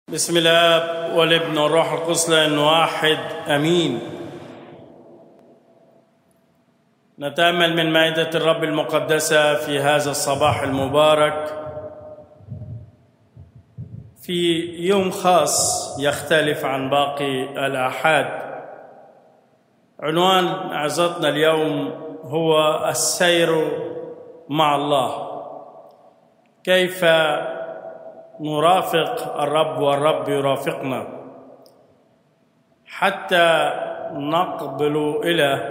بسم الله والابن والروح القدس لأن واحد أمين نتأمل من مائدة الرب المقدسة في هذا الصباح المبارك في يوم خاص يختلف عن باقي الآحاد عنوان عظتنا اليوم هو السير مع الله كيف نرافق الرب والرب يرافقنا حتى نقبل الى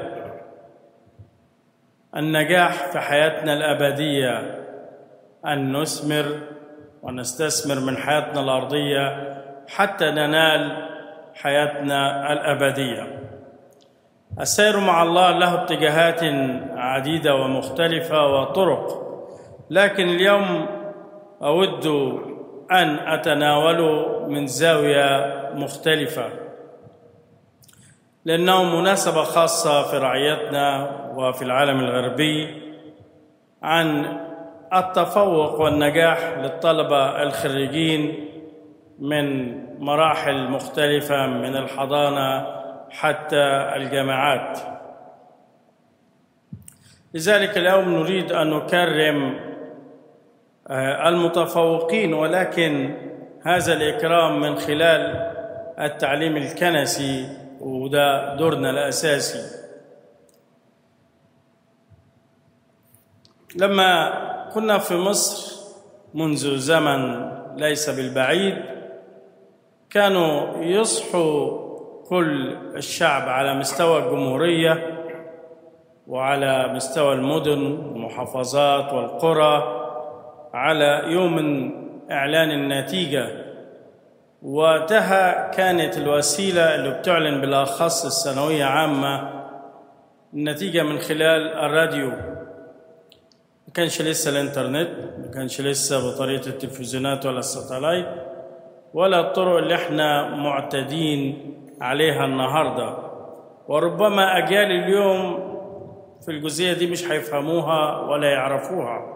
النجاح في حياتنا الابديه ان نثمر ونستثمر من حياتنا الارضيه حتى ننال حياتنا الابديه السير مع الله له اتجاهات عديده ومختلفه وطرق لكن اليوم اود ان اتناوله من زاويه مختلفه لانه مناسبه خاصه في رعيتنا وفي العالم الغربي عن التفوق والنجاح للطلبه الخريجين من مراحل مختلفه من الحضانه حتى الجامعات لذلك اليوم نريد ان نكرم المتفوقين ولكن هذا الإكرام من خلال التعليم الكنسي وده دورنا الأساسي لما كنا في مصر منذ زمن ليس بالبعيد كانوا يصحوا كل الشعب على مستوى الجمهورية وعلى مستوى المدن والمحافظات والقرى على يوم إعلان النتيجة وقتها كانت الوسيلة اللي بتعلن بالأخص الثانوية عامة النتيجة من خلال الراديو ما كانش لسه الإنترنت ما كانش لسه بطريقة التلفزيونات ولا الساتلايت ولا الطرق اللي احنا معتادين عليها النهاردة وربما أجيال اليوم في الجزئية دي مش هيفهموها ولا يعرفوها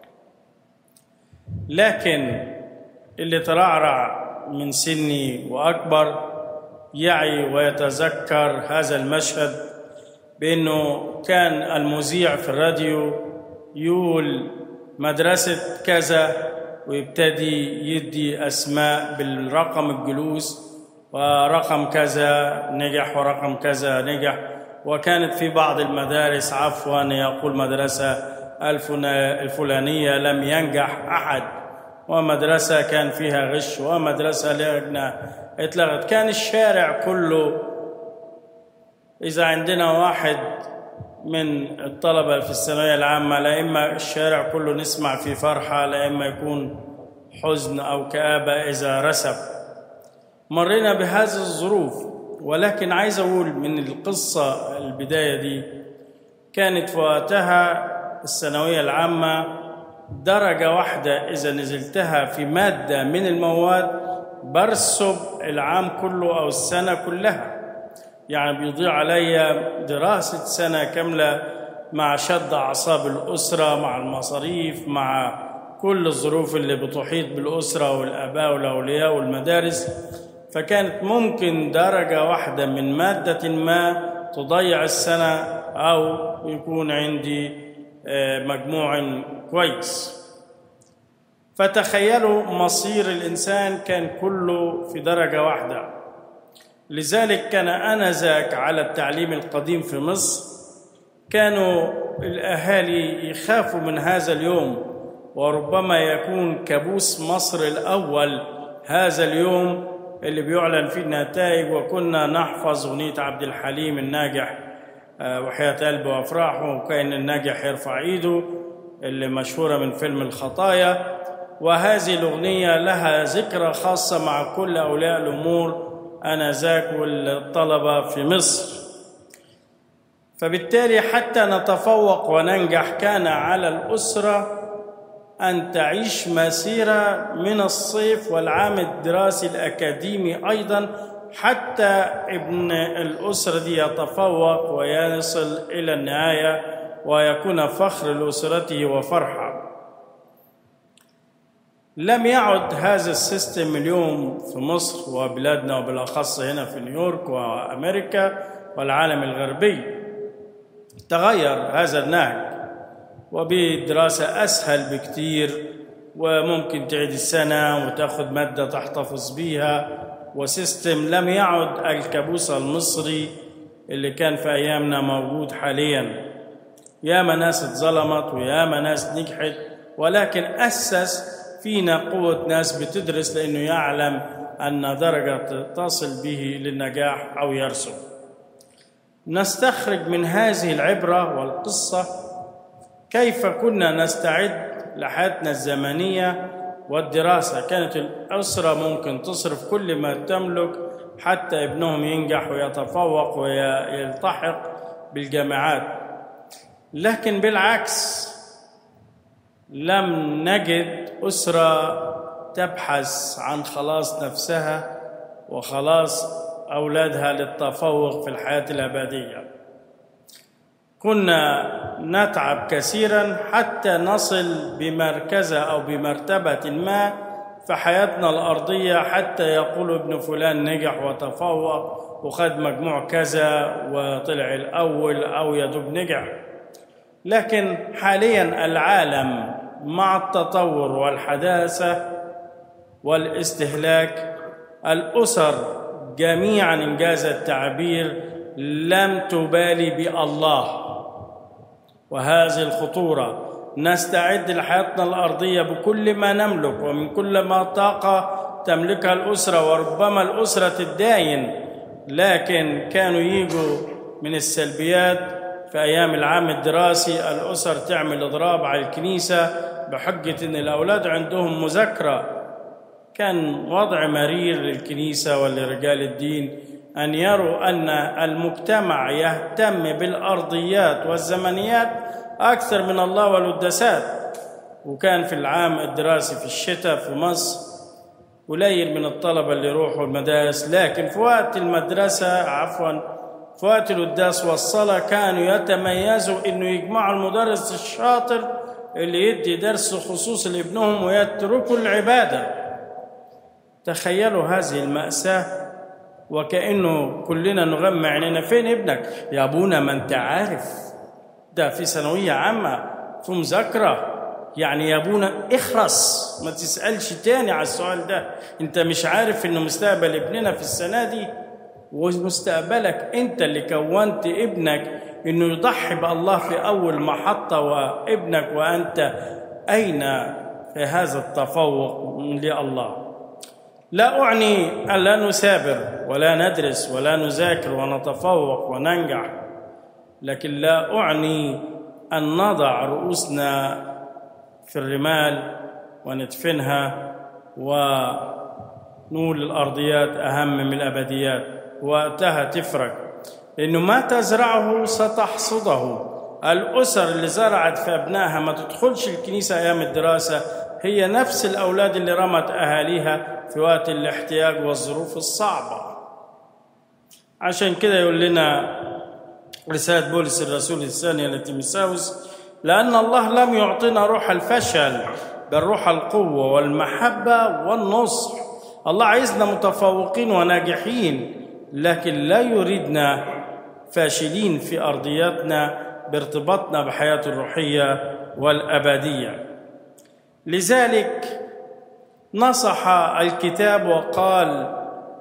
لكن اللي ترعرع من سني واكبر يعي ويتذكر هذا المشهد بانه كان المذيع في الراديو يقول مدرسه كذا ويبتدي يدي اسماء بالرقم الجلوس ورقم كذا نجح ورقم كذا نجح وكانت في بعض المدارس عفوا يقول مدرسه الفلانيه لم ينجح احد ومدرسة كان فيها غش ومدرسة لجنة اتلغت كان الشارع كله إذا عندنا واحد من الطلبة في الثانوية العامة لا إما الشارع كله نسمع فيه فرحة لا إما يكون حزن أو كآبة إذا رسب مرينا بهذه الظروف ولكن عايز أقول من القصة البداية دي كانت في وقتها الثانوية العامة درجة واحدة إذا نزلتها في مادة من المواد برسب العام كله أو السنة كلها يعني بيضيع عليا دراسة سنة كاملة مع شد أعصاب الأسرة مع المصاريف مع كل الظروف اللي بتحيط بالأسرة والآباء والأولياء والمدارس فكانت ممكن درجة واحدة من مادة ما تضيع السنة أو يكون عندي مجموع كويس فتخيلوا مصير الانسان كان كله في درجه واحده لذلك كان انذاك على التعليم القديم في مصر كانوا الاهالي يخافوا من هذا اليوم وربما يكون كابوس مصر الاول هذا اليوم اللي بيعلن فيه النتائج وكنا نحفظ اغنيه عبد الحليم الناجح وحياة قلبه وأفراحه وكأن الناجح يرفع إيده اللي مشهورة من فيلم الخطايا وهذه الأغنية لها ذكرى خاصة مع كل أولياء الأمور آنذاك والطلبة في مصر فبالتالي حتى نتفوق وننجح كان على الأسرة أن تعيش مسيرة من الصيف والعام الدراسي الأكاديمي أيضا حتى ابن الأسرة دي يتفوق ويصل إلى النهاية ويكون فخر لأسرته وفرحة لم يعد هذا السيستم اليوم في مصر وبلادنا وبالأخص هنا في نيويورك وأمريكا والعالم الغربي تغير هذا النهج وبدراسة أسهل بكتير وممكن تعيد السنة وتأخذ مادة تحتفظ بيها وسيستم لم يعد الكابوس المصري اللي كان في أيامنا موجود حاليا ياما ناس اتظلمت وياما ناس نجحت ولكن أسس فينا قوة ناس بتدرس لأنه يعلم أن درجة تصل به للنجاح أو يرسم نستخرج من هذه العبرة والقصة كيف كنا نستعد لحياتنا الزمنية والدراسة كانت الأسرة ممكن تصرف كل ما تملك حتى ابنهم ينجح ويتفوق ويلتحق بالجامعات لكن بالعكس لم نجد أسرة تبحث عن خلاص نفسها وخلاص أولادها للتفوق في الحياة الأبدية كنا نتعب كثيرا حتى نصل بمركزة أو بمرتبة ما في حياتنا الأرضية حتى يقول ابن فلان نجح وتفوق وخد مجموع كذا وطلع الأول أو يدوب نجح لكن حاليا العالم مع التطور والحداثة والاستهلاك الأسر جميعا إنجاز التعبير لم تبالي بالله وهذه الخطورة نستعد لحياتنا الأرضية بكل ما نملك ومن كل ما طاقة تملكها الأسرة وربما الأسرة تداين لكن كانوا يجوا من السلبيات في أيام العام الدراسي الأسر تعمل إضراب على الكنيسة بحجة إن الأولاد عندهم مذاكرة كان وضع مرير للكنيسة ولرجال الدين أن يروا أن المجتمع يهتم بالأرضيات والزمنيات أكثر من الله والقداسات وكان في العام الدراسي في الشتاء في مصر قليل من الطلبة اللي يروحوا المدارس لكن في وقت المدرسة عفوا في وقت القداس والصلاة كانوا يتميزوا إنه يجمعوا المدرس الشاطر اللي يدي درس خصوص لابنهم ويتركوا العبادة تخيلوا هذه المأساة وكأنه كلنا نغمى عينينا فين ابنك يا أبونا ما أنت عارف ده في ثانوية عامة في مذاكرة يعني يا ابونا اخرس ما تسألش تاني على السؤال ده انت مش عارف انه مستقبل ابننا في السنة دي ومستقبلك انت اللي كونت ابنك انه يضحي بالله في اول محطة وابنك وانت اين في هذا التفوق لله لا أعني أن لا نثابر ولا ندرس ولا نذاكر ونتفوق وننجح لكن لا أعني أن نضع رؤوسنا في الرمال وندفنها ونقول الأرضيات أهم من الأبديات وقتها تفرق لأنه ما تزرعه ستحصده الأسر اللي زرعت في أبنائها ما تدخلش الكنيسة أيام الدراسة هي نفس الأولاد اللي رمت أهاليها في وقت الاحتياج والظروف الصعبة عشان كده يقول لنا رسالة بولس الرسول الثانية لتيمساوس لأن الله لم يعطينا روح الفشل بل روح القوة والمحبة والنصح الله عايزنا متفوقين وناجحين لكن لا يريدنا فاشلين في أرضياتنا بارتباطنا بحياة الروحية والأبدية لذلك نصح الكتاب وقال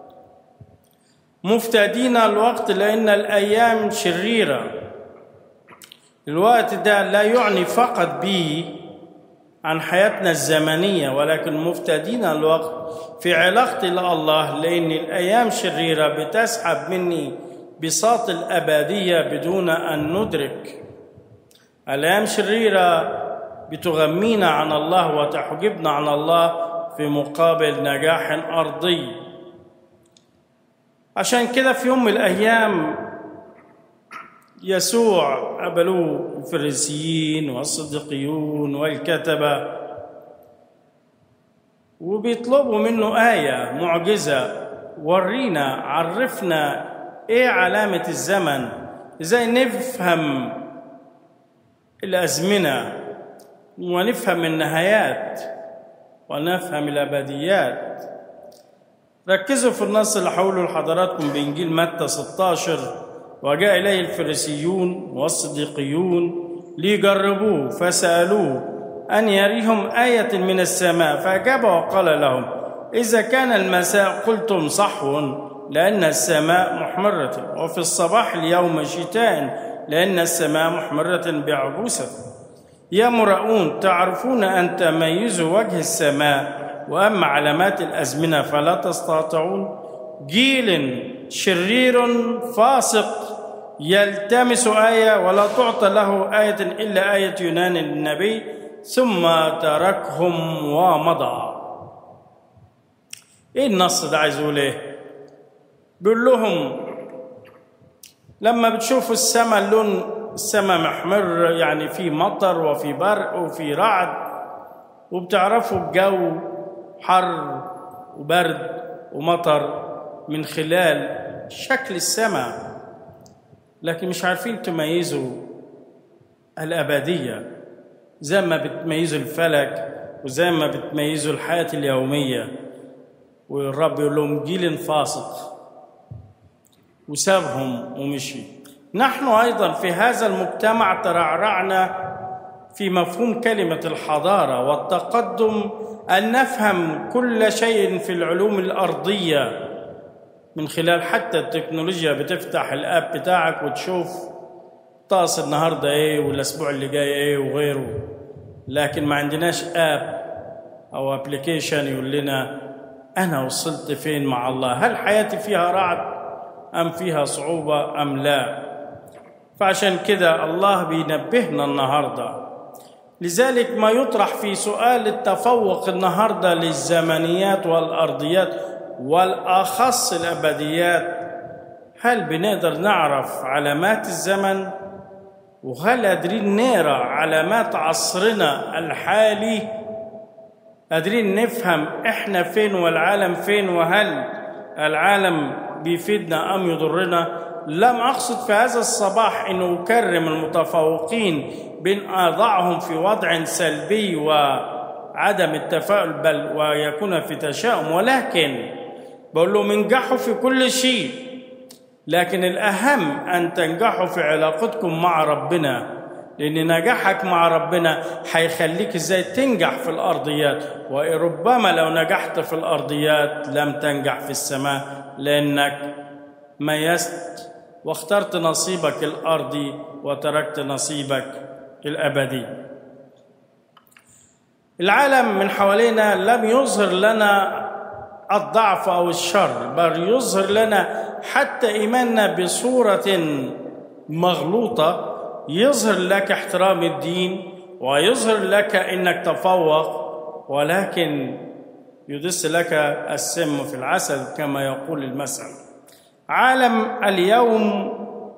مفتدين الوقت لأن الأيام شريرة الوقت ده لا يعني فقط به عن حياتنا الزمنية ولكن مفتدين الوقت في علاقتي لله لأن الأيام شريرة بتسحب مني بساط الأبدية بدون أن ندرك الأيام شريرة بتغمينا عن الله وتحجبنا عن الله في مقابل نجاح أرضي عشان كده في يوم من الأيام يسوع قبلوه الفريسيين والصديقيون والكتبة وبيطلبوا منه آية معجزة ورينا عرفنا إيه علامة الزمن إزاي نفهم الأزمنة ونفهم النهايات ونفهم الأبديات ركزوا في النص اللي هقوله لحضراتكم بإنجيل متى 16 وجاء إليه الفريسيون والصديقيون ليجربوه فسألوه أن يريهم آية من السماء فأجاب وقال لهم إذا كان المساء قلتم صحو لأن السماء محمرة وفي الصباح اليوم شتاء لأن السماء محمرة بعبوسة يا مرؤون تعرفون أن تميزوا وجه السماء وأما علامات الأزمنة فلا تستطيعون جيل شرير فاسق يلتمس آية ولا تعطى له آية إلا آية يونان النبي ثم تركهم ومضى ايه النص ده عايز يقول ايه بيقول لهم لما بتشوفوا السماء اللون السماء محمر يعني في مطر وفي برق وفي رعد وبتعرفوا الجو حر وبرد ومطر من خلال شكل السماء لكن مش عارفين تميزوا الأبدية زي ما بتميزوا الفلك وزي ما بتميزوا الحياة اليومية والرب يقول لهم جيل فاسق وسابهم ومشي نحن أيضا في هذا المجتمع ترعرعنا في مفهوم كلمة الحضارة والتقدم أن نفهم كل شيء في العلوم الأرضية من خلال حتى التكنولوجيا بتفتح الاب بتاعك وتشوف طاس النهارده ايه والاسبوع اللي جاي ايه وغيره لكن ما عندناش اب او ابلكيشن يقول لنا انا وصلت فين مع الله هل حياتي فيها رعد ام فيها صعوبه ام لا فعشان كده الله بينبهنا النهارده لذلك ما يطرح في سؤال التفوق النهارده للزمنيات والارضيات والاخص الابديات هل بنقدر نعرف علامات الزمن وهل قادرين نقرا علامات عصرنا الحالي قادرين نفهم احنا فين والعالم فين وهل العالم بيفيدنا ام يضرنا لم اقصد في هذا الصباح ان اكرم المتفوقين بان اضعهم في وضع سلبي وعدم التفاؤل بل ويكون في تشاؤم ولكن بقول لهم انجحوا في كل شيء لكن الأهم أن تنجحوا في علاقتكم مع ربنا لأن نجاحك مع ربنا هيخليك إزاي تنجح في الأرضيات وربما لو نجحت في الأرضيات لم تنجح في السماء لأنك ميزت واخترت نصيبك الأرضي وتركت نصيبك الأبدي العالم من حوالينا لم يظهر لنا الضعف او الشر بل يظهر لنا حتى ايماننا بصوره مغلوطه يظهر لك احترام الدين ويظهر لك انك تفوق ولكن يدس لك السم في العسل كما يقول المثل عالم اليوم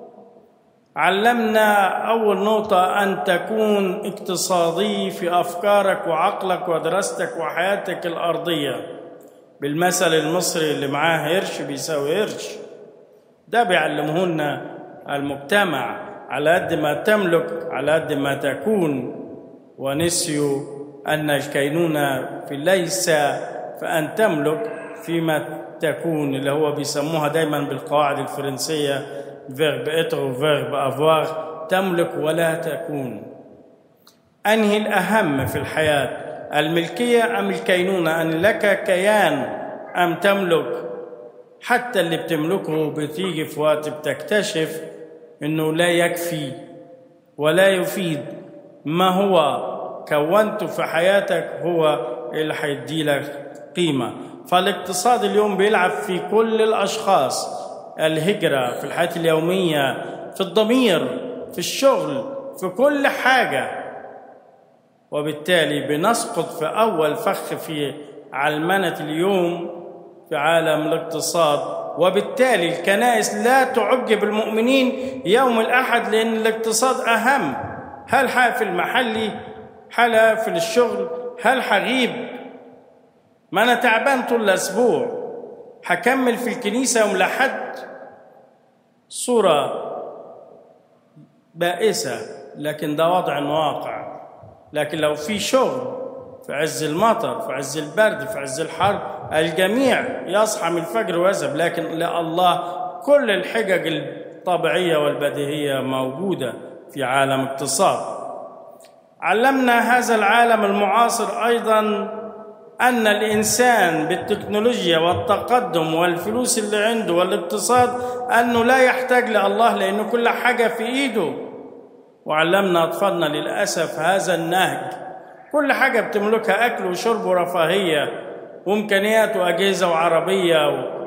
علمنا اول نقطه ان تكون اقتصادي في افكارك وعقلك ودراستك وحياتك الارضيه بالمثل المصري اللي معاه قرش بيساوي قرش ده بيعلمه لنا المجتمع على قد ما تملك على قد ما تكون ونسيوا أن الكينونة في ليس فأن تملك فيما تكون اللي هو بيسموها دايما بالقواعد الفرنسية فيرب اتر فيرب افوار تملك ولا تكون أنهي الأهم في الحياة الملكية أم الكينونة أن لك كيان أم تملك حتى اللي بتملكه بتيجي في وقت بتكتشف أنه لا يكفي ولا يفيد ما هو كونته في حياتك هو اللي هيدي لك قيمة فالاقتصاد اليوم بيلعب في كل الأشخاص الهجرة في الحياة اليومية في الضمير في الشغل في كل حاجة وبالتالي بنسقط في أول فخ في علمنة اليوم في عالم الاقتصاد وبالتالي الكنائس لا تعجب المؤمنين يوم الأحد لأن الاقتصاد أهم هل حافل المحلي هل في الشغل هل حغيب ما أنا تعبان طول الأسبوع هكمل في الكنيسة يوم الأحد صورة بائسة لكن ده وضع واقع لكن لو في شغل في عز المطر في عز البرد في عز الحر الجميع يصحى من الفجر ويذهب لكن لا الله كل الحجج الطبيعية والبديهية موجودة في عالم اقتصاد علمنا هذا العالم المعاصر أيضا أن الإنسان بالتكنولوجيا والتقدم والفلوس اللي عنده والاقتصاد أنه لا يحتاج لله لأنه كل حاجة في إيده وعلمنا أطفالنا للأسف هذا النهج كل حاجة بتملكها أكل وشرب ورفاهية وإمكانيات وأجهزة وعربية و...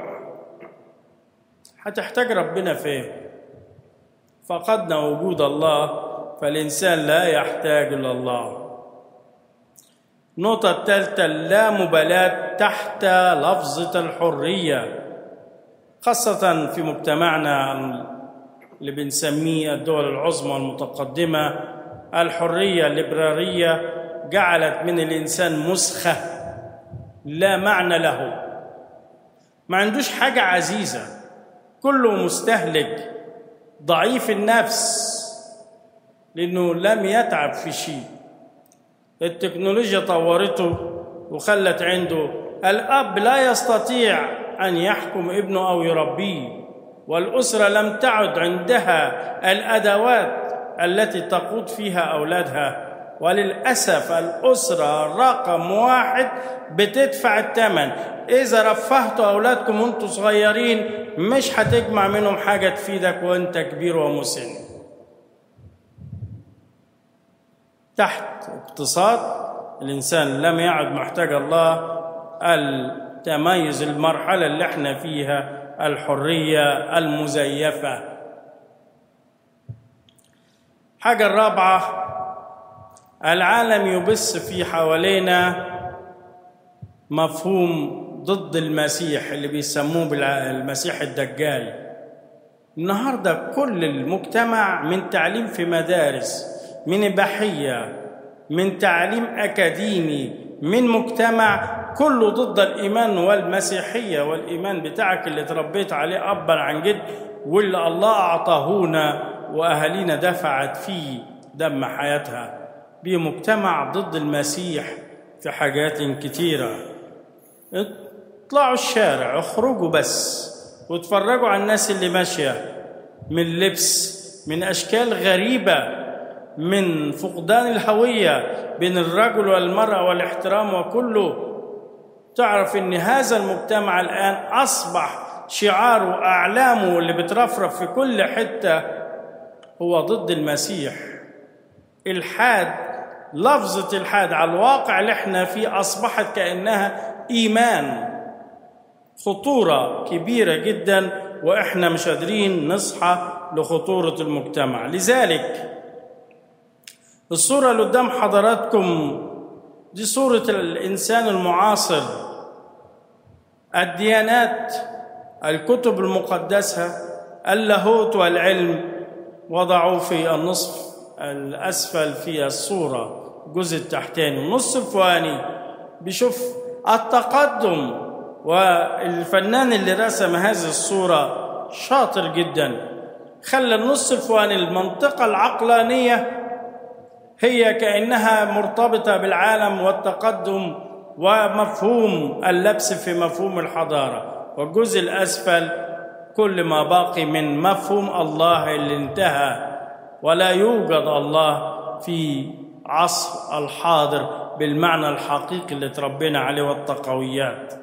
هتحتاج ربنا فين فقدنا وجود الله فالإنسان لا يحتاج إلى الله النقطة الثالثة لا مبالاة تحت لفظة الحرية خاصة في مجتمعنا اللي بنسميه الدول العظمى المتقدمة الحرية الليبرارية جعلت من الإنسان مسخة لا معنى له ما عندوش حاجة عزيزة كله مستهلك ضعيف النفس لأنه لم يتعب في شيء التكنولوجيا طورته وخلت عنده الأب لا يستطيع أن يحكم ابنه أو يربيه والأسرة لم تعد عندها الأدوات التي تقود فيها أولادها وللأسف الأسرة رقم واحد بتدفع الثمن إذا رفهتوا أولادكم وأنتم صغيرين مش هتجمع منهم حاجة تفيدك وأنت كبير ومسن تحت اقتصاد الإنسان لم يعد محتاج الله التميز المرحلة اللي احنا فيها الحرية المزيفة حاجة الرابعة العالم يبث في حوالينا مفهوم ضد المسيح اللي بيسموه بالمسيح الدجال النهارده كل المجتمع من تعليم في مدارس من إباحية من تعليم أكاديمي من مجتمع كله ضد الإيمان والمسيحية والإيمان بتاعك اللي تربيت عليه أبا عن جد واللي الله أعطاهونا وأهالينا دفعت فيه دم حياتها بمجتمع ضد المسيح في حاجات كتيرة اطلعوا الشارع اخرجوا بس واتفرجوا على الناس اللي ماشية من لبس من أشكال غريبة من فقدان الهوية بين الرجل والمرأة والاحترام وكله تعرف ان هذا المجتمع الآن أصبح شعاره وأعلامه اللي بترفرف في كل حتة هو ضد المسيح الحاد لفظة الحاد على الواقع اللي احنا فيه أصبحت كأنها إيمان خطورة كبيرة جدا وإحنا مش قادرين نصحى لخطورة المجتمع لذلك الصورة اللي قدام حضراتكم دي صورة الإنسان المعاصر الديانات الكتب المقدسة اللاهوت والعلم وضعوا في النصف الأسفل في الصورة الجزء التحتاني النص الفوقاني بيشوف التقدم والفنان اللي رسم هذه الصورة شاطر جدا خلى النص الفوقاني المنطقة العقلانية هي كأنها مرتبطة بالعالم والتقدم ومفهوم اللبس في مفهوم الحضارة والجزء الأسفل كل ما باقي من مفهوم الله اللي انتهى ولا يوجد الله في عصر الحاضر بالمعنى الحقيقي اللي تربينا عليه والتقويات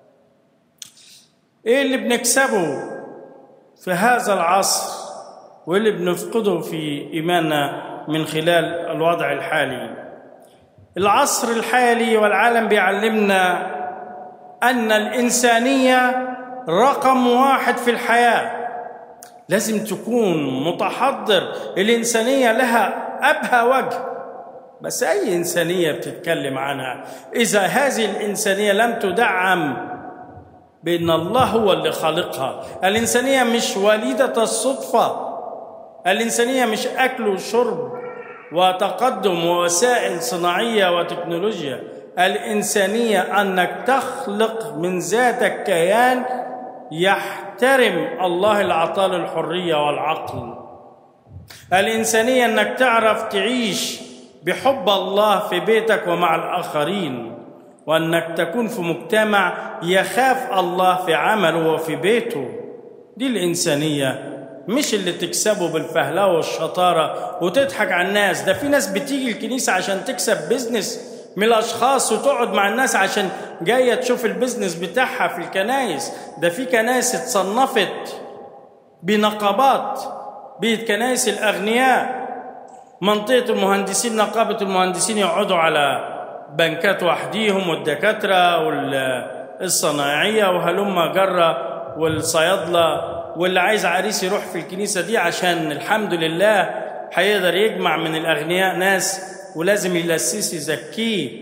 ايه اللي بنكسبه في هذا العصر واللي بنفقده في ايماننا من خلال الوضع الحالي العصر الحالي والعالم بيعلمنا ان الانسانيه رقم واحد في الحياه لازم تكون متحضر الانسانيه لها ابهى وجه بس اي انسانيه بتتكلم عنها اذا هذه الانسانيه لم تدعم بان الله هو اللي خالقها الانسانيه مش وليده الصدفه الانسانيه مش اكل وشرب وتقدم ووسائل صناعيه وتكنولوجيا الانسانيه انك تخلق من ذاتك كيان يحترم الله اللي عطاه الحريه والعقل الانسانيه انك تعرف تعيش بحب الله في بيتك ومع الآخرين وأنك تكون في مجتمع يخاف الله في عمله وفي بيته دي الإنسانية مش اللي تكسبه بالفهلوة والشطارة وتضحك على الناس ده في ناس بتيجي الكنيسة عشان تكسب بيزنس من الأشخاص وتقعد مع الناس عشان جاية تشوف البيزنس بتاعها في الكنايس ده في كنايس اتصنفت بنقابات بكنايس الأغنياء منطقة المهندسين نقابة المهندسين يقعدوا على بنكات وحديهم والدكاترة والصناعية وهلم جرة والصيادلة واللي عايز عريس يروح في الكنيسة دي عشان الحمد لله هيقدر يجمع من الأغنياء ناس ولازم يلسس يزكيه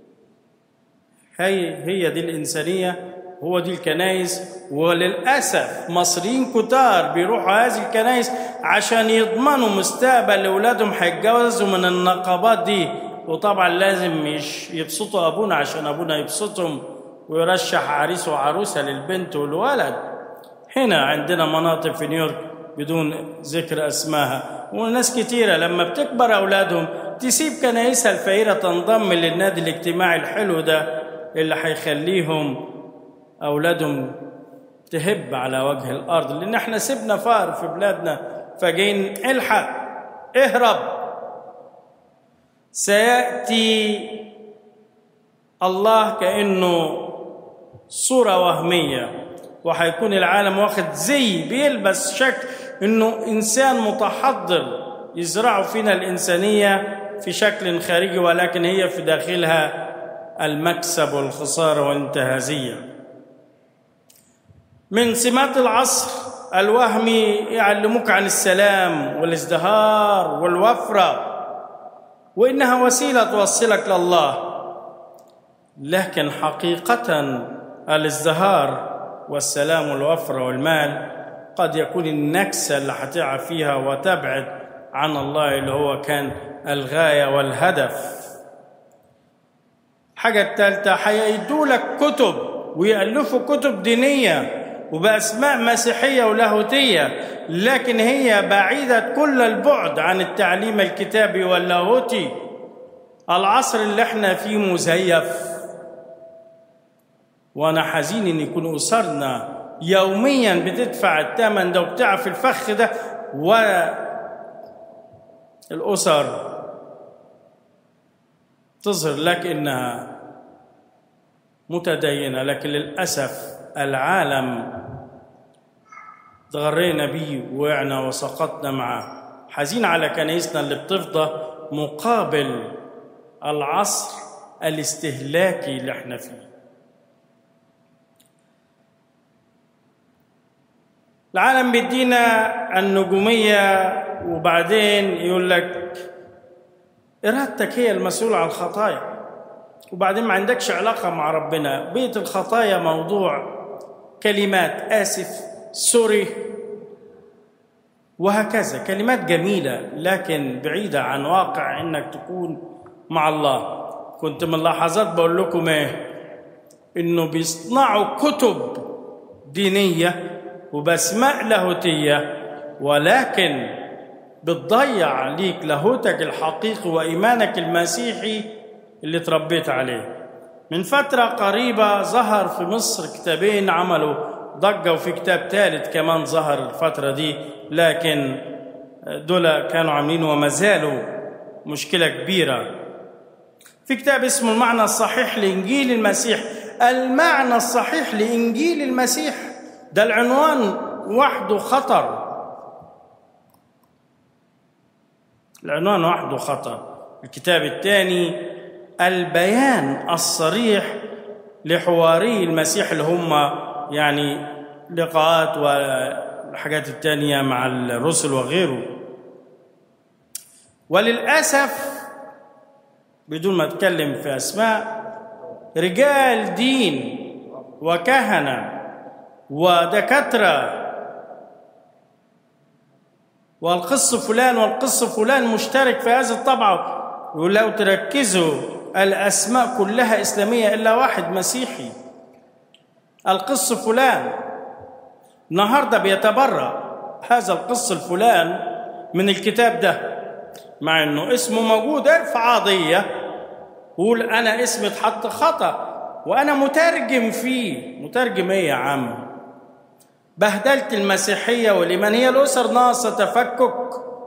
هي هي دي الإنسانية هو دي الكنايس وللأسف مصريين كتار بيروحوا هذه الكنايس عشان يضمنوا مستقبل لأولادهم هيتجوزوا من النقابات دي وطبعا لازم مش يبسطوا أبونا عشان أبونا يبسطهم ويرشح عريس وعروسة للبنت والولد هنا عندنا مناطق في نيويورك بدون ذكر أسماها وناس كتيرة لما بتكبر أولادهم تسيب كنايسها الفقيرة تنضم للنادي الاجتماعي الحلو ده اللي هيخليهم أولادهم تهب على وجه الأرض لأن احنا سيبنا فار في بلادنا فجايين الحق اهرب سيأتي الله كأنه صورة وهمية وهيكون العالم واخد زي بيلبس شكل انه انسان متحضر يزرعوا فينا الانسانيه في شكل خارجي ولكن هي في داخلها المكسب والخساره والانتهازيه من سمات العصر الوهمي يعلموك عن السلام والازدهار والوفره وانها وسيله توصلك لله لكن حقيقه الازدهار والسلام والوفره والمال قد يكون النكسه اللي هتقع فيها وتبعد عن الله اللي هو كان الغايه والهدف حاجه الثالثه هيدوا لك كتب ويألفوا كتب دينيه وبأسماء مسيحية ولاهوتية لكن هي بعيدة كل البعد عن التعليم الكتابي واللاهوتي العصر اللي احنا فيه مزيف وانا حزين ان يكون اسرنا يوميا بتدفع الثمن ده وبتعرف الفخ ده والاسر تظهر لك انها متدينه لكن للاسف العالم تغرينا بيه وقعنا وسقطنا معاه حزين على كنايسنا اللي بتفضى مقابل العصر الاستهلاكي اللي احنا فيه العالم بيدينا النجومية وبعدين يقول لك إرادتك هي المسؤولة عن الخطايا وبعدين ما عندكش علاقة مع ربنا بيت الخطايا موضوع كلمات آسف سوري وهكذا كلمات جميلة لكن بعيدة عن واقع إنك تكون مع الله كنت من لحظات بقول لكم إيه إنه بيصنعوا كتب دينية وبأسماء لاهوتية ولكن بتضيع عليك لاهوتك الحقيقي وإيمانك المسيحي اللي تربيت عليه من فترة قريبة ظهر في مصر كتابين عملوا ضجة وفي كتاب ثالث كمان ظهر الفترة دي لكن دول كانوا عاملين وما زالوا مشكلة كبيرة في كتاب اسمه المعنى الصحيح لإنجيل المسيح المعنى الصحيح لإنجيل المسيح ده العنوان وحده خطر العنوان وحده خطر الكتاب الثاني البيان الصريح لحواري المسيح اللي هم يعني لقاءات والحاجات التانية مع الرسل وغيره وللأسف بدون ما أتكلم في أسماء رجال دين وكهنة ودكاترة والقص فلان والقص فلان مشترك في هذه الطبعة ولو تركزوا الأسماء كلها إسلامية إلا واحد مسيحي القص فلان النهارده بيتبرأ هذا القص الفلان من الكتاب ده مع انه اسمه موجود ارفع قضيه قول انا اسمي اتحط خطا وانا مترجم فيه مترجم ايه يا عم بهدلت المسيحيه والايمان هي الاسر ناقصه تفكك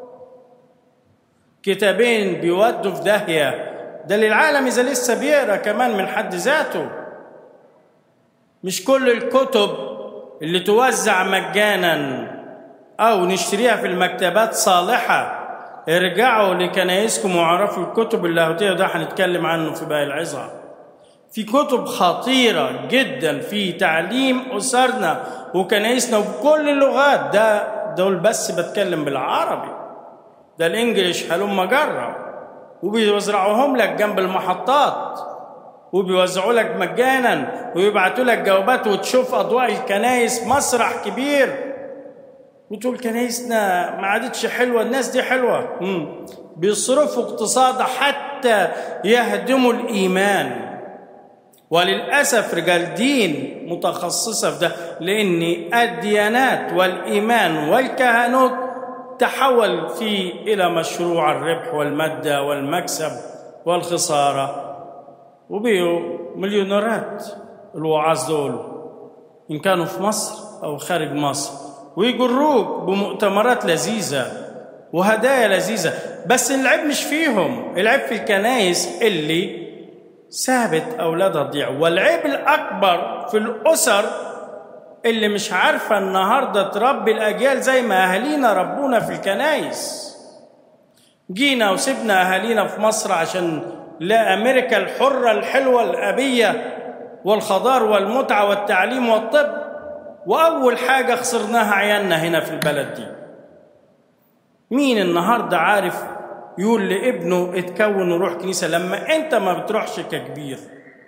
كتابين بيودوا في داهيه ده للعالم اذا لسه بيقرا كمان من حد ذاته مش كل الكتب اللي توزع مجانا او نشتريها في المكتبات صالحه ارجعوا لكنايسكم واعرفوا الكتب اللاهوتيه وده هنتكلم عنه في باقي العظه في كتب خطيره جدا في تعليم اسرنا وكنايسنا وبكل اللغات ده دول بس بتكلم بالعربي ده الانجليش هلم جرب وبيوزعوهم لك جنب المحطات وبيوزعوا لك مجانا ويبعتوا لك جوابات وتشوف اضواء الكنايس مسرح كبير وتقول كنايسنا ما عادتش حلوه الناس دي حلوه مم. بيصرفوا اقتصاد حتى يهدموا الايمان وللاسف رجال دين متخصصه في ده لان الديانات والايمان والكهنوت تحول فيه الى مشروع الربح والماده والمكسب والخساره وبيوا مليونيرات الوعاظ دول ان كانوا في مصر او خارج مصر ويجروك بمؤتمرات لذيذه وهدايا لذيذه بس العيب مش فيهم العيب في الكنايس اللي سابت اولادها تضيع والعيب الاكبر في الاسر اللي مش عارفه النهارده تربي الاجيال زي ما اهالينا ربونا في الكنايس جينا وسبنا اهالينا في مصر عشان لا امريكا الحره الحلوه الابيه والخضار والمتعه والتعليم والطب واول حاجه خسرناها عيالنا هنا في البلد دي مين النهارده عارف يقول لابنه اتكون وروح كنيسه لما انت ما بتروحش ككبير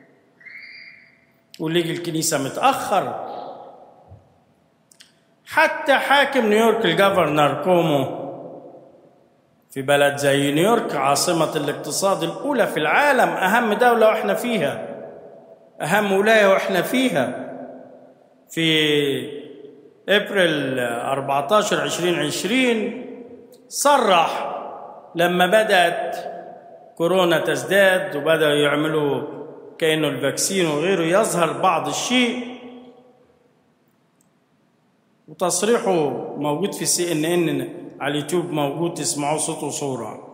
واللي يجي الكنيسه متاخر حتى حاكم نيويورك الجفرنر كومو في بلد زي نيويورك عاصمة الاقتصاد الأولى في العالم أهم دولة وإحنا فيها أهم ولاية وإحنا فيها في ابريل 14 2020 صرح لما بدات كورونا تزداد وبداوا يعملوا كانه الفاكسين وغيره يظهر بعض الشيء وتصريحه موجود في سي ان ان على اليوتيوب موجود تسمعوه صوت وصوره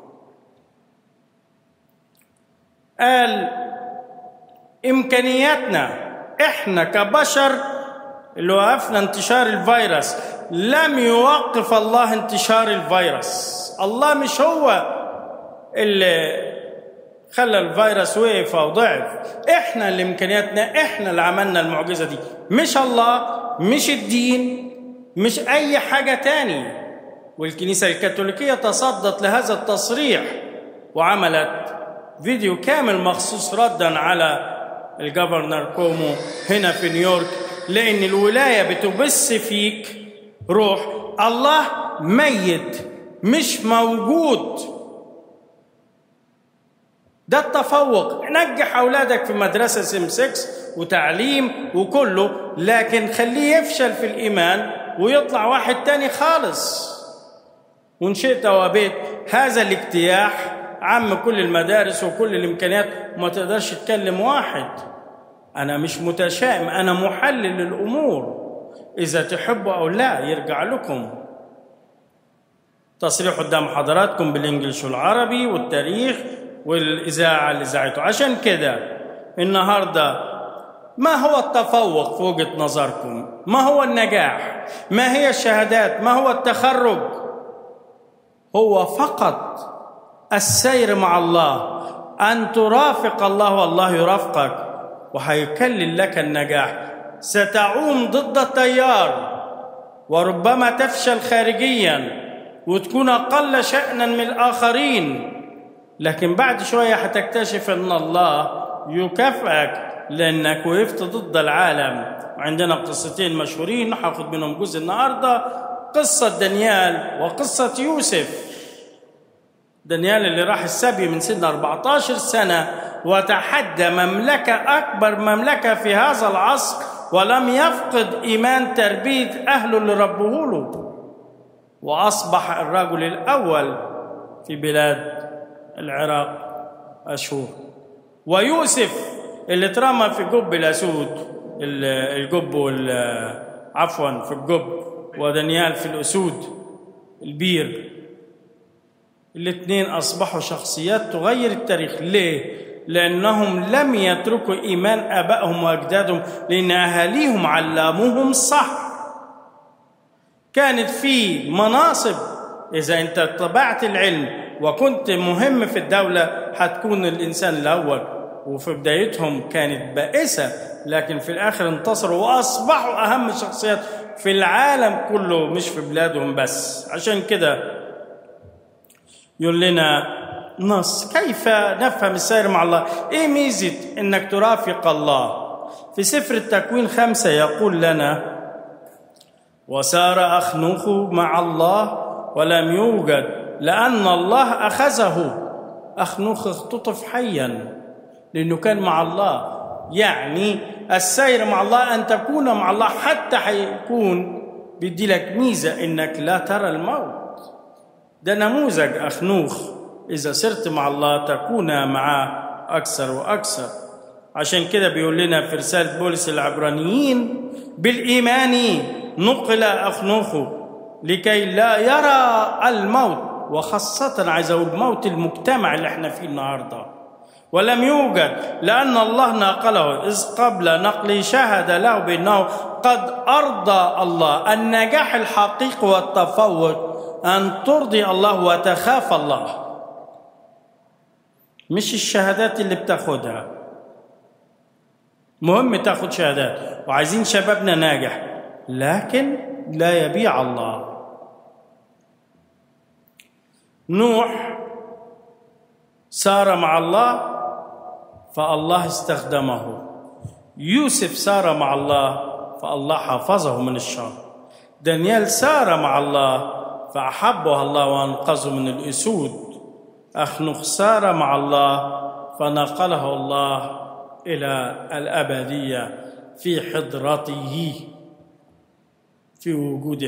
قال امكانياتنا احنا كبشر اللي وقفنا انتشار الفيروس لم يوقف الله انتشار الفيروس الله مش هو اللي خلى الفيروس وقف او ضعف احنا اللي امكانياتنا احنا اللي عملنا المعجزه دي مش الله مش الدين مش اي حاجه تاني والكنيسه الكاثوليكيه تصدت لهذا التصريح وعملت فيديو كامل مخصوص ردا على الجفرنر كومو هنا في نيويورك لان الولايه بتبث فيك روح الله ميت مش موجود ده التفوق نجح اولادك في مدرسه سم 6 وتعليم وكله لكن خليه يفشل في الايمان ويطلع واحد تاني خالص وان شئت وابيت هذا الاجتياح عم كل المدارس وكل الامكانيات وما تقدرش تكلم واحد انا مش متشائم انا محلل الامور اذا تحبوا او لا يرجع لكم تصريح قدام حضراتكم بالانجليش والعربي والتاريخ والاذاعه اللي اذاعته عشان كده النهارده ما هو التفوق في وجهه نظركم ما هو النجاح ما هي الشهادات ما هو التخرج هو فقط السير مع الله ان ترافق الله والله يرافقك وهيكلل لك النجاح ستعوم ضد التيار وربما تفشل خارجيا وتكون اقل شانا من الاخرين لكن بعد شويه هتكتشف ان الله يكافئك لانك وقفت ضد العالم وعندنا قصتين مشهورين هاخد منهم جزء النهارده قصه دانيال وقصه يوسف دانيال اللي راح السبي من سن 14 سنه وتحدى مملكه اكبر مملكه في هذا العصر ولم يفقد ايمان تربيه اهله اللي ربوه له واصبح الرجل الاول في بلاد العراق أشهر ويوسف اللي اترمى في جب الأسود الجب عفوا في الجب ودانيال في الأسود البير الاثنين أصبحوا شخصيات تغير التاريخ ليه؟ لأنهم لم يتركوا إيمان آبائهم وأجدادهم لأن أهاليهم علموهم صح كانت في مناصب إذا أنت اتبعت العلم وكنت مهم في الدولة هتكون الإنسان الأول وفي بدايتهم كانت بائسة لكن في الآخر انتصروا وأصبحوا أهم شخصيات في العالم كله مش في بلادهم بس عشان كده يقول لنا نص كيف نفهم السير مع الله ايه ميزة انك ترافق الله في سفر التكوين خمسة يقول لنا وسار أخنوخ مع الله ولم يوجد لأن الله أخذه أخنوخ اختطف حيا لأنه كان مع الله يعني السير مع الله أن تكون مع الله حتى حيكون بيدي لك ميزة إنك لا ترى الموت ده نموذج أخنوخ إذا سرت مع الله تكون معه أكثر وأكثر عشان كده بيقول لنا في رسالة بولس العبرانيين بالإيمان نقل أخنوخ لكي لا يرى الموت وخاصة عايز أقول موت المجتمع اللي احنا فيه النهارده ولم يوجد لأن الله ناقله إذ قبل نقله شهد له بأنه قد أرضى الله النجاح الحقيقي والتفوق أن ترضي الله وتخاف الله مش الشهادات اللي بتاخدها مهم تاخد شهادات وعايزين شبابنا ناجح لكن لا يبيع الله نوح سار مع الله فالله استخدمه يوسف سار مع الله فالله حفظه من الشر دانيال سار مع الله فأحبه الله وأنقذه من الأسود أخنوخ سار مع الله فنقله الله إلى الأبدية في حضرته في وجوده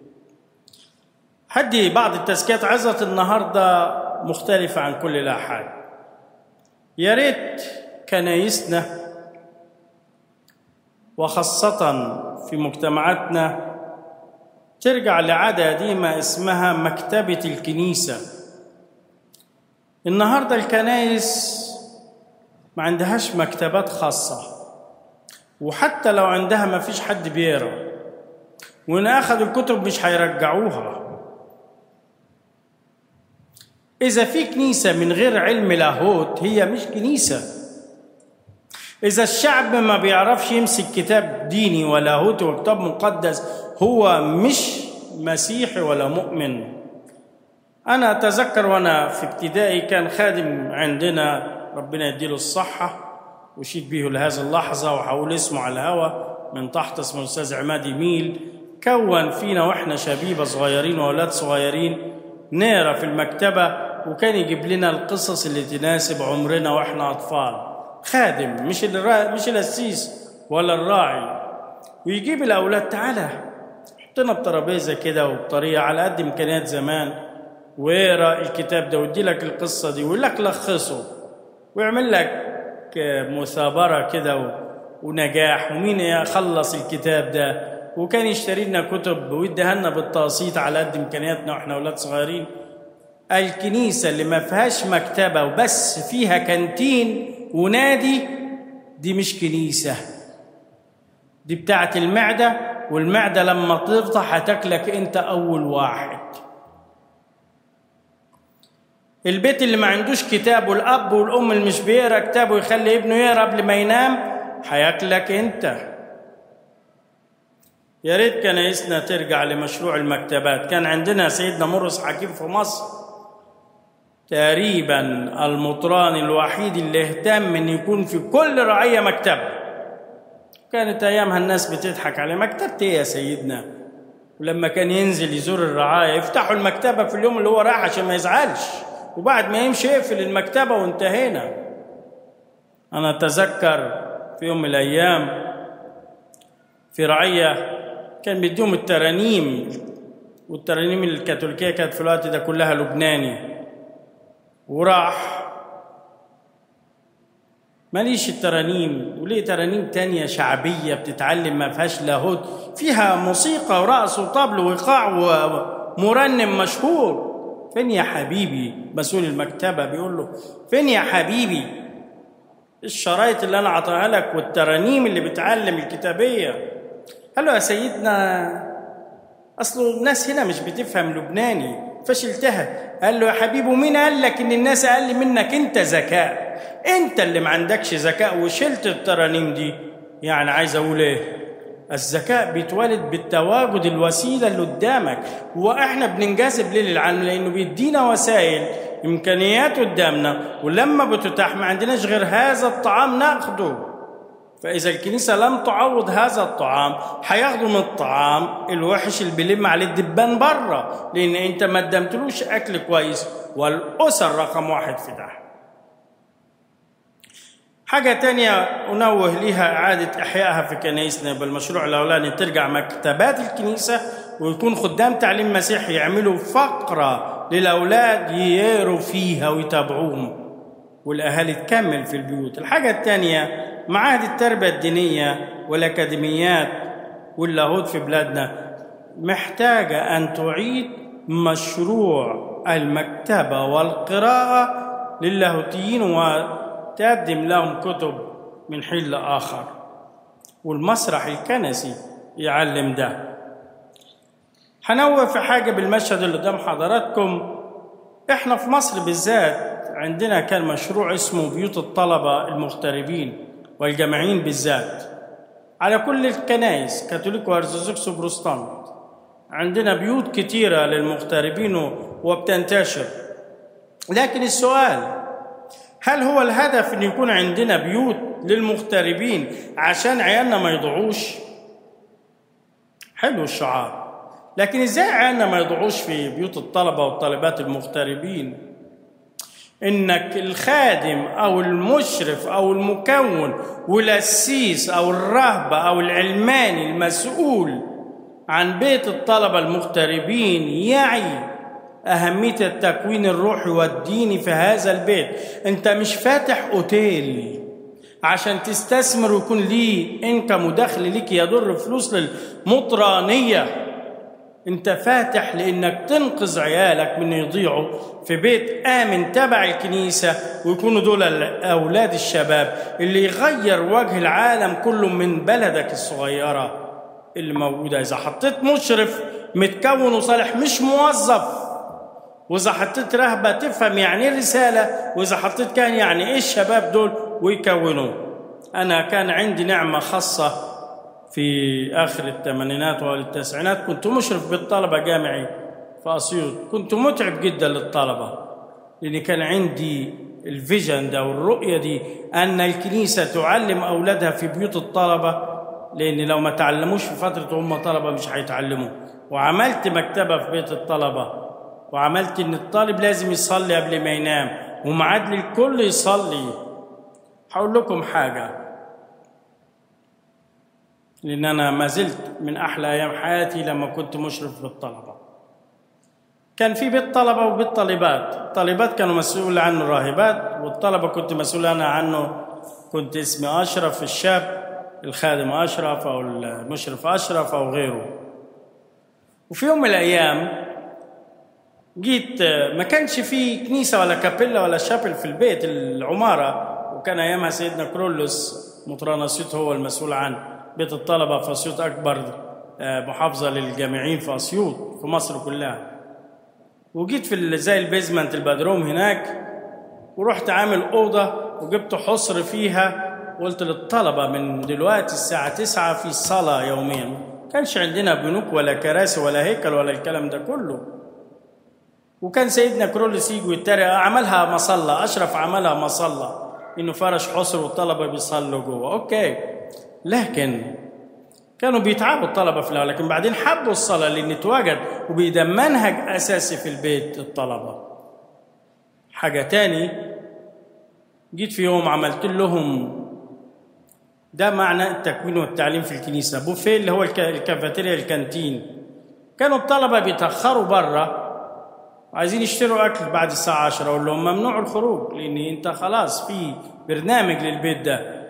هدي بعض التزكيات عظة النهاردة مختلفة عن كل الآحاد يا ريت كنايسنا وخاصة في مجتمعاتنا ترجع لعادة قديمة اسمها مكتبة الكنيسة النهاردة الكنايس ما عندهاش مكتبات خاصة وحتى لو عندها ما فيش حد بيقرا وإن أخذوا الكتب مش هيرجعوها إذا في كنيسة من غير علم لاهوت هي مش كنيسة إذا الشعب ما بيعرفش يمسك كتاب ديني ولاهوتي وكتاب مقدس هو مش مسيحي ولا مؤمن أنا أتذكر وأنا في ابتدائي كان خادم عندنا ربنا يديله الصحة وشيت به لهذه اللحظة وحاول اسمه على الهوا من تحت اسمه الأستاذ عماد ميل كون فينا وإحنا شبيبة صغيرين وأولاد صغيرين نقرا في المكتبة وكان يجيب لنا القصص اللي تناسب عمرنا وإحنا أطفال خادم مش الرا... مش القسيس ولا الراعي ويجيب الأولاد تعالى حطنا بترابيزة كده وبطريقة على قد إمكانيات زمان واقرا الكتاب ده ويدي لك القصة دي ويقول لك لخصه ويعمل لك مثابرة كده ونجاح ومين يخلص الكتاب ده وكان يشتري لنا كتب ويديها لنا بالتقسيط على قد امكانياتنا واحنا اولاد صغيرين الكنيسه اللي ما فيهاش مكتبه وبس فيها كانتين ونادي دي مش كنيسه دي بتاعت المعده والمعده لما تفضى هتاكلك انت اول واحد البيت اللي ما عندوش كتاب والاب والام اللي مش بيقرا كتاب ويخلي ابنه يقرا قبل ما ينام هياكلك انت يا ريت كنايسنا ترجع لمشروع المكتبات كان عندنا سيدنا مرقس حكيم في مصر تقريبا المطران الوحيد اللي اهتم ان يكون في كل رعيه مكتبه كانت ايامها الناس بتضحك عليه مكتبة ايه يا سيدنا ولما كان ينزل يزور الرعايه يفتحوا المكتبه في اليوم اللي هو رايح عشان ما يزعلش وبعد ما يمشي يقفل المكتبه وانتهينا انا اتذكر في يوم من الايام في رعيه كان بيديهم الترانيم والترانيم الكاثوليكيه كانت في الوقت ده كلها لبناني وراح ماليش الترانيم وليه ترانيم تانية شعبية بتتعلم ما فيهاش لاهوت فيها موسيقى ورقص وطبل وإيقاع ومرنم مشهور فين يا حبيبي مسؤول المكتبة بيقول له فين يا حبيبي الشرايط اللي أنا عطاها لك والترانيم اللي بتعلم الكتابية قال له يا سيدنا أصله الناس هنا مش بتفهم لبناني فشلتها قال له يا حبيبي ومين قال لك إن الناس أقل منك أنت ذكاء أنت اللي ما عندكش ذكاء وشلت الترانيم دي يعني عايز أقول إيه الذكاء بيتولد بالتواجد الوسيله اللي قدامك واحنا بننجذب ليه للعلم لانه بيدينا وسائل امكانيات قدامنا ولما بتتاح ما عندناش غير هذا الطعام ناخده فاذا الكنيسه لم تعوض هذا الطعام هياخدوا من الطعام الوحش اللي بيلم عليه الدبان بره لان انت ما قدمتلوش اكل كويس والاسر رقم واحد في ده حاجة تانية أنوه ليها إعادة إحيائها في كنايسنا بالمشروع الأولاني ترجع مكتبات الكنيسة ويكون خدام تعليم مسيحي يعملوا فقرة للأولاد يقروا فيها ويتابعوهم والأهالي تكمل في البيوت الحاجة التانية معاهد التربية الدينية والأكاديميات واللاهوت في بلادنا محتاجة أن تعيد مشروع المكتبة والقراءة للاهوتيين و تقدم لهم كتب من حين لآخر والمسرح الكنسي يعلم ده هنوه في حاجة بالمشهد اللي قدام حضراتكم احنا في مصر بالذات عندنا كان مشروع اسمه بيوت الطلبة المغتربين والجامعين بالذات على كل الكنائس كاثوليك وارثوذكس وبروتستانت عندنا بيوت كتيرة للمغتربين وبتنتشر لكن السؤال هل هو الهدف ان يكون عندنا بيوت للمغتربين عشان عيالنا ما يضيعوش حلو الشعار لكن ازاي عيالنا ما يضيعوش في بيوت الطلبه والطالبات المغتربين انك الخادم او المشرف او المكون والاسيس او الرهبه او العلماني المسؤول عن بيت الطلبه المغتربين يعي أهمية التكوين الروحي والديني في هذا البيت أنت مش فاتح أوتيل عشان تستثمر ويكون ليه إنكم ودخل ليك يضر فلوس للمطرانية أنت فاتح لأنك تنقذ عيالك من يضيعوا في بيت آمن تبع الكنيسة ويكونوا دول أولاد الشباب اللي يغير وجه العالم كله من بلدك الصغيرة اللي موجودة إذا حطيت مشرف متكون وصالح مش موظف واذا حطيت رهبه تفهم يعني ايه رساله واذا حطيت كان يعني ايه الشباب دول ويكونوا انا كان عندي نعمه خاصه في اخر الثمانينات والتسعينات كنت مشرف بالطلبه جامعي في اسيوط كنت متعب جدا للطلبه لان كان عندي الفيجن ده والرؤيه دي ان الكنيسه تعلم اولادها في بيوت الطلبه لان لو ما تعلموش في فتره هم طلبه مش هيتعلموا وعملت مكتبه في بيت الطلبه وعملت ان الطالب لازم يصلي قبل ما ينام ومعاد للكل يصلي هقول لكم حاجة لأن أنا ما زلت من أحلى أيام حياتي لما كنت مشرف بالطلبة كان في بيت طلبة وبيت طالبات الطالبات كانوا مسؤول عنه راهبات والطلبة كنت مسؤول أنا عنه كنت اسمي أشرف الشاب الخادم أشرف أو المشرف أشرف أو غيره وفي يوم من الأيام جيت ما كانش في كنيسه ولا كابيلا ولا شابل في البيت العماره وكان ايامها سيدنا كرولوس مطران اسيوط هو المسؤول عن بيت الطلبه في اسيوط اكبر محافظه للجامعين في اسيوط في مصر كلها وجيت في زي البيزمنت البدروم هناك ورحت عامل اوضه وجبت حصر فيها وقلت للطلبه من دلوقتي الساعه 9 في صلاه يوميا كانش عندنا بنوك ولا كراسي ولا هيكل ولا الكلام ده كله وكان سيدنا كرولس يجي ويتريق عملها مصلى اشرف عملها مصلى انه فرش حصر والطلبه بيصلوا جوه اوكي لكن كانوا بيتعبوا الطلبه في الاول لكن بعدين حبوا الصلاه لان اتوجد وبيدا منهج اساسي في البيت الطلبه حاجه تاني جيت في يوم عملت لهم ده معنى التكوين والتعليم في الكنيسه بوفيه اللي هو الكافيتيريا الكانتين كانوا الطلبه بيتاخروا بره عايزين يشتروا اكل بعد الساعه 10 اقول لهم ممنوع الخروج لان انت خلاص في برنامج للبيت ده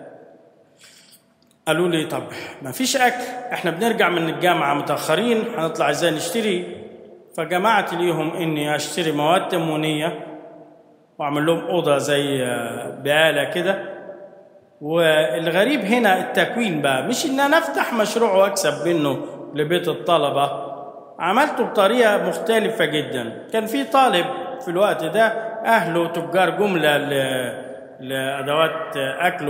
قالوا لي طب ما فيش اكل احنا بنرجع من الجامعه متاخرين هنطلع ازاي نشتري فجمعت ليهم اني اشتري مواد تموينيه واعمل لهم اوضه زي بقاله كده والغريب هنا التكوين بقى مش ان انا افتح مشروع واكسب منه لبيت الطلبه عملته بطريقه مختلفه جدا كان في طالب في الوقت ده اهله تجار جمله لادوات اكل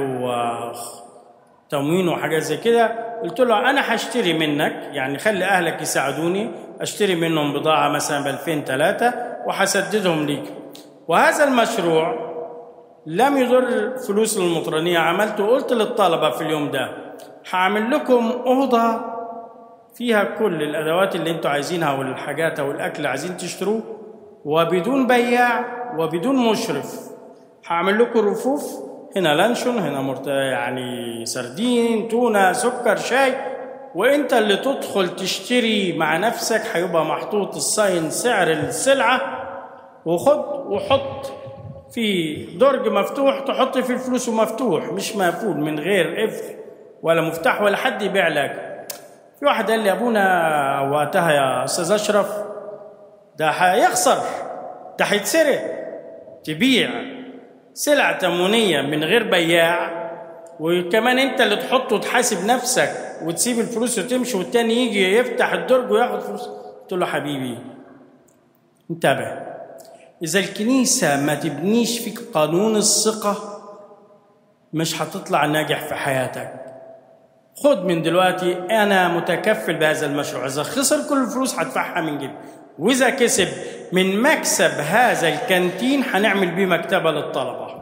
وتموين وحاجات زي كده قلت له انا هشتري منك يعني خلي اهلك يساعدوني اشتري منهم بضاعه مثلا ب 2000 3 وهسددهم ليك وهذا المشروع لم يضر فلوس المطرانية عملته قلت للطلبة في اليوم ده هعمل لكم أوضة فيها كل الأدوات اللي انتوا عايزينها والحاجات أو الأكل اللي عايزين تشتروه وبدون بياع وبدون مشرف هعمل لكم رفوف هنا لانشون هنا مرت... يعني سردين تونة سكر شاي وانت اللي تدخل تشتري مع نفسك هيبقى محطوط الساين سعر السلعة وخد وحط في درج مفتوح تحط فيه الفلوس ومفتوح مش مقفول من غير قفل ولا مفتاح ولا حد يبيع لك في واحد قال لي ابونا وقتها يا استاذ اشرف ده هيخسر ده هيتسرق تبيع سلع تموينيه من غير بياع وكمان انت اللي تحط وتحاسب نفسك وتسيب الفلوس وتمشي والتاني يجي يفتح الدرج وياخد فلوس قلت له حبيبي انتبه إذا الكنيسة ما تبنيش فيك قانون الثقة مش هتطلع ناجح في حياتك خد من دلوقتي أنا متكفل بهذا المشروع إذا خسر كل الفلوس هدفعها من جيبي وإذا كسب من مكسب هذا الكانتين هنعمل بيه مكتبة للطلبة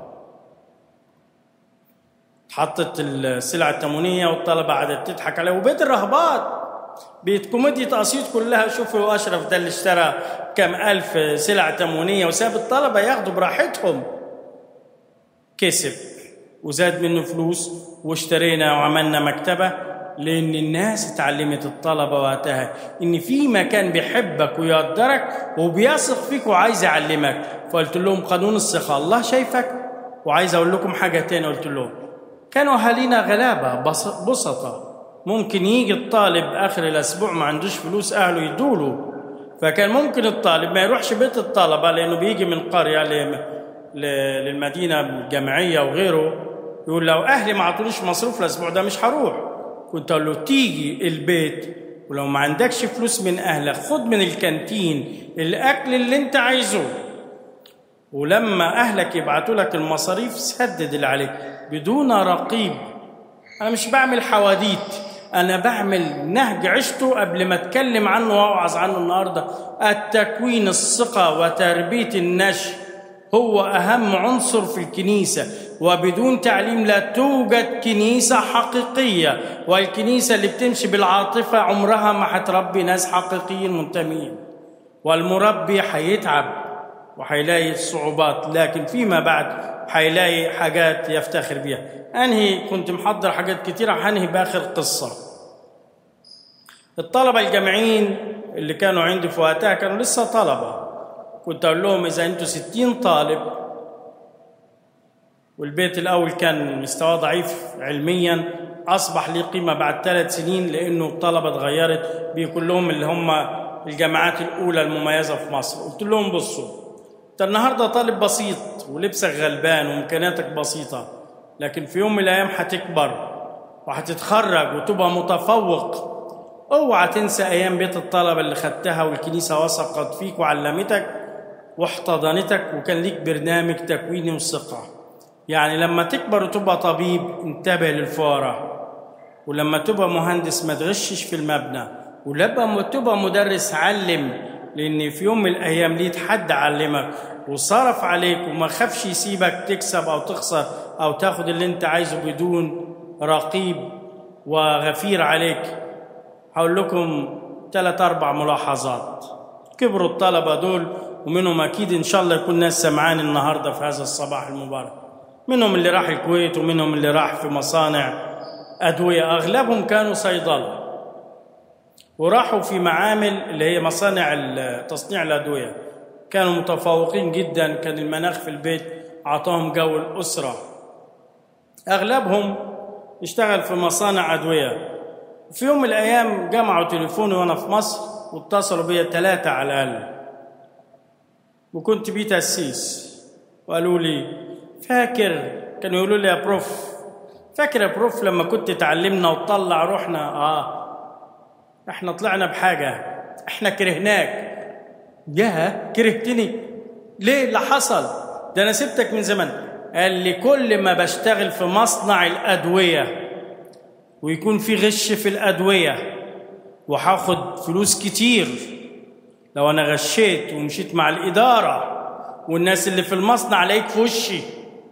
حطت السلع التموينية والطلبة قعدت تضحك عليها وبيت الرهبات بيت كوميديا اسيوط كلها شوفوا اشرف ده اللي اشترى كم الف سلع تموينيه وساب الطلبه ياخدوا براحتهم كسب وزاد منه فلوس واشترينا وعملنا مكتبه لان الناس اتعلمت الطلبه وقتها ان في مكان بيحبك ويقدرك وبيثق فيك وعايز يعلمك فقلت لهم قانون الثقه الله شايفك وعايز اقول لكم حاجه تاني قلت لهم كانوا اهالينا غلابه بسطه ممكن يجي الطالب اخر الاسبوع ما عندوش فلوس اهله يدوله فكان ممكن الطالب ما يروحش بيت الطلبه لانه بيجي من قريه للمدينه الجامعيه وغيره يقول لو اهلي ما عطوليش مصروف الاسبوع ده مش هروح كنت اقول له تيجي البيت ولو ما عندكش فلوس من اهلك خد من الكانتين الاكل اللي انت عايزه ولما اهلك يبعتوا لك المصاريف سدد اللي عليك بدون رقيب انا مش بعمل حواديت انا بعمل نهج عشته قبل ما اتكلم عنه واوعظ عنه النهارده التكوين الثقه وتربيه النشء هو اهم عنصر في الكنيسه وبدون تعليم لا توجد كنيسه حقيقيه والكنيسه اللي بتمشي بالعاطفه عمرها ما هتربي ناس حقيقيين منتمين والمربي هيتعب وهيلاقي صعوبات لكن فيما بعد هيلاقي حاجات يفتخر بيها انهي كنت محضر حاجات كتيره هنهي باخر قصه الطلبه الجامعيين اللي كانوا عندي في وقتها كانوا لسه طلبه كنت اقول لهم اذا انتوا ستين طالب والبيت الاول كان مستواه ضعيف علميا اصبح ليه قيمه بعد ثلاث سنين لانه الطلبه اتغيرت بكلهم اللي هم الجامعات الاولى المميزه في مصر قلت لهم بصوا انت النهارده طالب بسيط ولبسك غلبان وامكانياتك بسيطه لكن في يوم من الايام هتكبر وهتتخرج وتبقى متفوق اوعى تنسى ايام بيت الطلبه اللي خدتها والكنيسه وثقت فيك وعلمتك واحتضنتك وكان ليك برنامج تكويني وثقه يعني لما تكبر وتبقى طبيب انتبه للفاره ولما تبقى مهندس ما تغشش في المبنى ولما تبقى مدرس علم لان في يوم من الايام ليك حد علمك وصرف عليك وما خافش يسيبك تكسب او تخسر او تاخد اللي انت عايزه بدون رقيب وغفير عليك هقول لكم ثلاث اربع ملاحظات كبروا الطلبه دول ومنهم اكيد ان شاء الله يكون ناس سمعان النهارده في هذا الصباح المبارك منهم اللي راح الكويت ومنهم اللي راح في مصانع ادويه اغلبهم كانوا صيدله وراحوا في معامل اللي هي مصانع تصنيع الادويه كانوا متفوقين جدا كان المناخ في البيت أعطاهم جو الأسرة أغلبهم اشتغل في مصانع أدوية في يوم من الأيام جمعوا تليفوني وأنا في مصر واتصلوا بيا ثلاثة على الأقل وكنت بيه تأسيس وقالوا لي فاكر كانوا يقولوا لي يا بروف فاكر يا بروف لما كنت تعلمنا وتطلع روحنا اه احنا طلعنا بحاجة احنا كرهناك جه كرهتني ليه اللي حصل ده انا سبتك من زمان قال لي كل ما بشتغل في مصنع الأدوية ويكون في غش في الأدوية وهاخد فلوس كتير لو أنا غشيت ومشيت مع الإدارة والناس اللي في المصنع لاقيك في وشي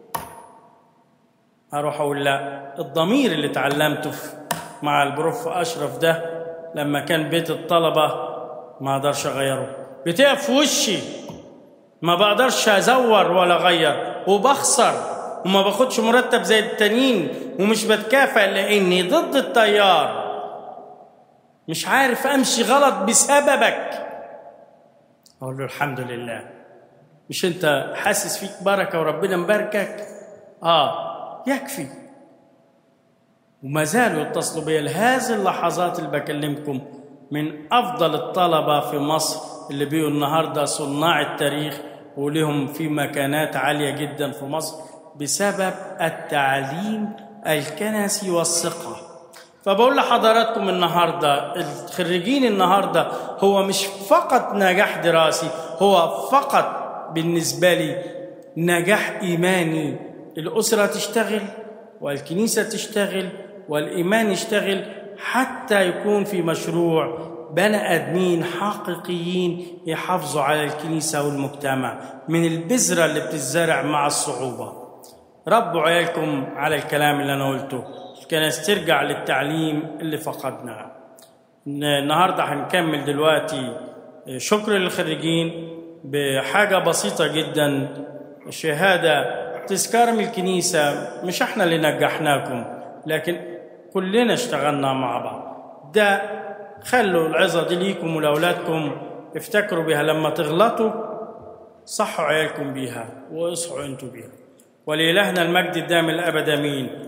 أروح أقول لا الضمير اللي اتعلمته مع البروف أشرف ده لما كان بيت الطلبة ما أقدرش أغيره بتقف في وشي ما بقدرش أزور ولا أغير وبخسر وما باخدش مرتب زي التانيين ومش بتكافئ لاني ضد التيار مش عارف امشي غلط بسببك اقول له الحمد لله مش انت حاسس فيك بركه وربنا مباركك اه يكفي وما زالوا يتصلوا بي لهذه اللحظات اللي بكلمكم من افضل الطلبه في مصر اللي بيقوا النهارده صناع التاريخ ولهم في مكانات عاليه جدا في مصر بسبب التعليم الكنسي والثقة فبقول لحضراتكم النهاردة الخريجين النهاردة هو مش فقط نجاح دراسي هو فقط بالنسبة لي نجاح إيماني الأسرة تشتغل والكنيسة تشتغل والإيمان يشتغل حتى يكون في مشروع بني آدمين حقيقيين يحافظوا على الكنيسة والمجتمع من البذرة اللي بتزرع مع الصعوبة ربوا عيالكم على الكلام اللي انا قلته الكنائس ترجع للتعليم اللي فقدناه النهارده هنكمل دلوقتي شكر للخريجين بحاجه بسيطه جدا شهاده تذكار من الكنيسه مش احنا اللي نجحناكم لكن كلنا اشتغلنا مع بعض ده خلوا العظه دي ليكم ولاولادكم افتكروا بها لما تغلطوا صحوا عيالكم بيها واصحوا انتوا بيها ولإلهنا المجد الدائم الأبد أمين